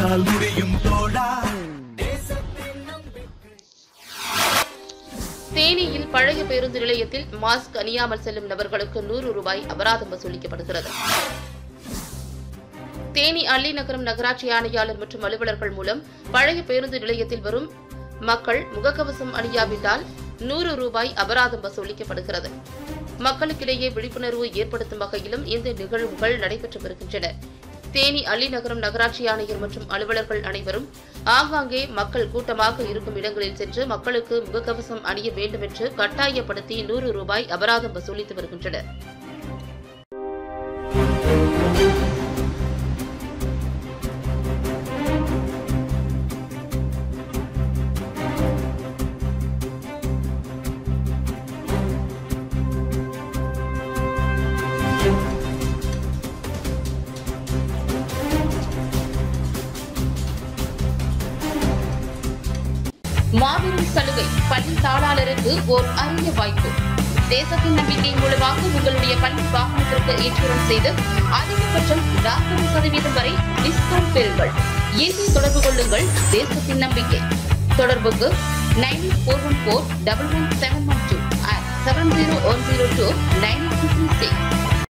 உன்னால் முடியும் தோழா தேனியில் பழைய பேருந்து நிலையத்தில் மாஸ்க் அணியாமல் செல்லும் நபர்களுக்கு நூறு ரூபாய் அபராதம் வசூலிக்கப்படுகிறது தேனி அள்ளிநகரம் நகராட்சி ஆணையாளர் மற்றும் அலுவலர்கள் மூலம் பழைய பேருந்து நிலையத்தில் வரும் மக்கள் முகக்கவசம் அணியாவிட்டால் நூறு ரூபாய் அபராதம் வசூலிக்கப்படுகிறது மக்களுக்கிடையே விழிப்புணர்வு ஏற்படுத்தும் வகையிலும் இந்த நிகழ்வுகள் நடைபெற்று வருகின்றன தேனி அள்ளிநகரம் நகராட்சி ஆணையர் மற்றும் அலுவலர்கள் அனைவரும் ஆங்காங்கே மக்கள் கூட்டமாக இருக்கும் இடங்களில் சென்று மக்களுக்கு முகக்கவசம் அணிய வேண்டும் என்று கட்டாயப்படுத்தி நூறு ரூபாய் அபராதம் வசூலித்து வருகின்றனர் மாபெரும் சலுகை பள்ளி தாளாளருக்கு ஓர் அரிய வாய்ப்பு தேசத்தின் நம்பிக்கை மூலமாக உங்களுடைய பள்ளி வாகனத்திற்கு இன்சூரன்ஸ் செய்து அதிகபட்சம் நாற்பது சதவீதம் வரை டிஸ்கவுண்ட் பெறுங்கள் இன்று தொடர்பு கொள்ளுங்கள் தேசத்தின் நம்பிக்கை தொடர்புக்கு nine four one four double one seven one two seven zero one zero two nine six